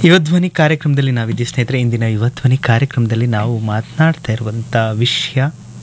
ಯುವಧ್ವನಿ ಕಾರ್ಯಕ್ರಮದಲ್ಲಿ ನಾವಿದ್ದೀವಿ ಸ್ನೇಹಿತರೆ ಇಂದಿನ ಯುವಧ್ವನಿ ಕಾರ್ಯಕ್ರಮದಲ್ಲಿ ನಾವು ಮಾತನಾಡ್ತಾ ಇರುವಂಥ ವಿಷಯ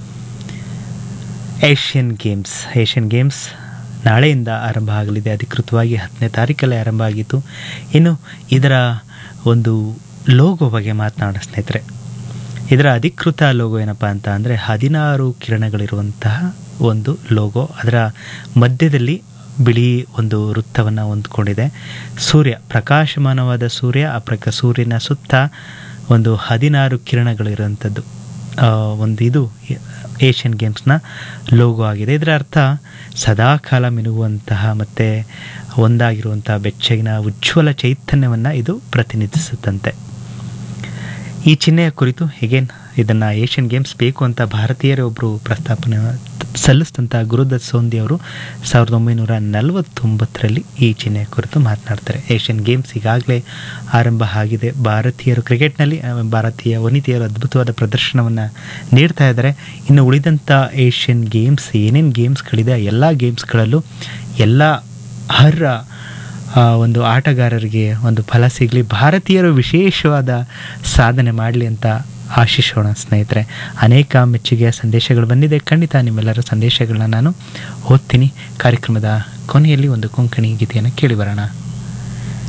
ಏಷ್ಯನ್ ಗೇಮ್ಸ್ ಏಷ್ಯನ್ ಗೇಮ್ಸ್ ನಾಳೆಯಿಂದ ಆರಂಭ ಆಗಲಿದೆ ಅಧಿಕೃತವಾಗಿ ಹತ್ತನೇ ತಾರೀಕಲ್ಲೇ ಆರಂಭ ಆಗಿತ್ತು ಇನ್ನು ಇದರ ಒಂದು ಲೋಗೋ ಬಗ್ಗೆ ಮಾತನಾಡೋ ಸ್ನೇಹಿತರೆ ಇದರ ಅಧಿಕೃತ ಲೋಗೋ ಏನಪ್ಪ ಅಂತ ಅಂದರೆ ಹದಿನಾರು ಕಿರಣಗಳಿರುವಂತಹ ಒಂದು ಲೋಗೋ ಅದರ ಮಧ್ಯದಲ್ಲಿ ಬಿಳಿ ಒಂದು ವೃತ್ತವನ್ನು ಹೊಂದ್ಕೊಂಡಿದೆ ಸೂರ್ಯ ಪ್ರಕಾಶಮಾನವಾದ ಸೂರ್ಯ ಆ ಪ್ರಕ ಸೂರ್ಯನ ಸುತ್ತ ಒಂದು ಹದಿನಾರು ಕಿರಣಗಳಿರುವಂಥದ್ದು ಆ, ಒಂದು ಇದು ಏಷ್ಯನ್ ಗೇಮ್ಸ್ನ ಲೋಗೋ ಆಗಿದೆ ಇದರ ಅರ್ಥ ಸದಾಕಾಲ ಮಿನುಗುವಂತಹ ಮತ್ತು ಒಂದಾಗಿರುವಂತಹ ಬೆಚ್ಚಗಿನ ಉಜ್ವಲ ಚೈತನ್ಯವನ್ನು ಇದು ಪ್ರತಿನಿಧಿಸುತ್ತಂತೆ ಈ ಚಿಹ್ನೆಯ ಕುರಿತು ಹೇಗೇನ್ ಇದನ್ನು ಏಷ್ಯನ್ ಗೇಮ್ಸ್ ಬೇಕು ಅಂತ ಭಾರತೀಯರೇ ಒಬ್ಬರು ಪ್ರಸ್ತಾಪನೆ ಸಲ್ಲಿಸಿದಂಥ ಗುರುದತ್ ಸೋಂದಿ ಅವರು ಸಾವಿರದ ಒಂಬೈನೂರ ನಲವತ್ತೊಂಬತ್ತರಲ್ಲಿ ಈ ಚಿಹ್ನೆಯ ಕುರಿತು ಮಾತನಾಡ್ತಾರೆ ಏಷ್ಯನ್ ಗೇಮ್ಸ್ ಈಗಾಗಲೇ ಆರಂಭ ಆಗಿದೆ ಭಾರತೀಯರು ಕ್ರಿಕೆಟ್ನಲ್ಲಿ ಆ, ಭಾರತೀಯ ವನಿತೆಯರು ಅದ್ಭುತವಾದ ಪ್ರದರ್ಶನವನ್ನು ನೀಡ್ತಾ ಇದ್ದಾರೆ ಇನ್ನು ಉಳಿದಂಥ ಏಷ್ಯನ್ ಗೇಮ್ಸ್ ಏನೇನು ಗೇಮ್ಸ್ಗಳಿದೆ ಎಲ್ಲ ಗೇಮ್ಸ್ಗಳಲ್ಲೂ ಎಲ್ಲ ಅರ್ಹ ಆ, ಒಂದು ಆಟಗಾರರಿಗೆ ಒಂದು ಫಲ ಸಿಗಲಿ ಭಾರತೀಯರು ವಿಶೇಷವಾದ ಸಾಧನೆ ಮಾಡಲಿ ಅಂತ ಆಶಿಸೋಣ ಸ್ನೇಹಿತರೆ ಅನೇಕ ಮೆಚ್ಚುಗೆಯ ಸಂದೇಶಗಳು ಬಂದಿದೆ ಖಂಡಿತ ನಿಮ್ಮೆಲ್ಲರ ಸಂದೇಶಗಳನ್ನ ನಾನು ಓದ್ತೀನಿ ಕಾರ್ಯಕ್ರಮದ ಕೊನೆಯಲ್ಲಿ ಒಂದು ಕೊಂಕಣಿ ಗೀತೆಯನ್ನು ಕೇಳಿ ಬರೋಣ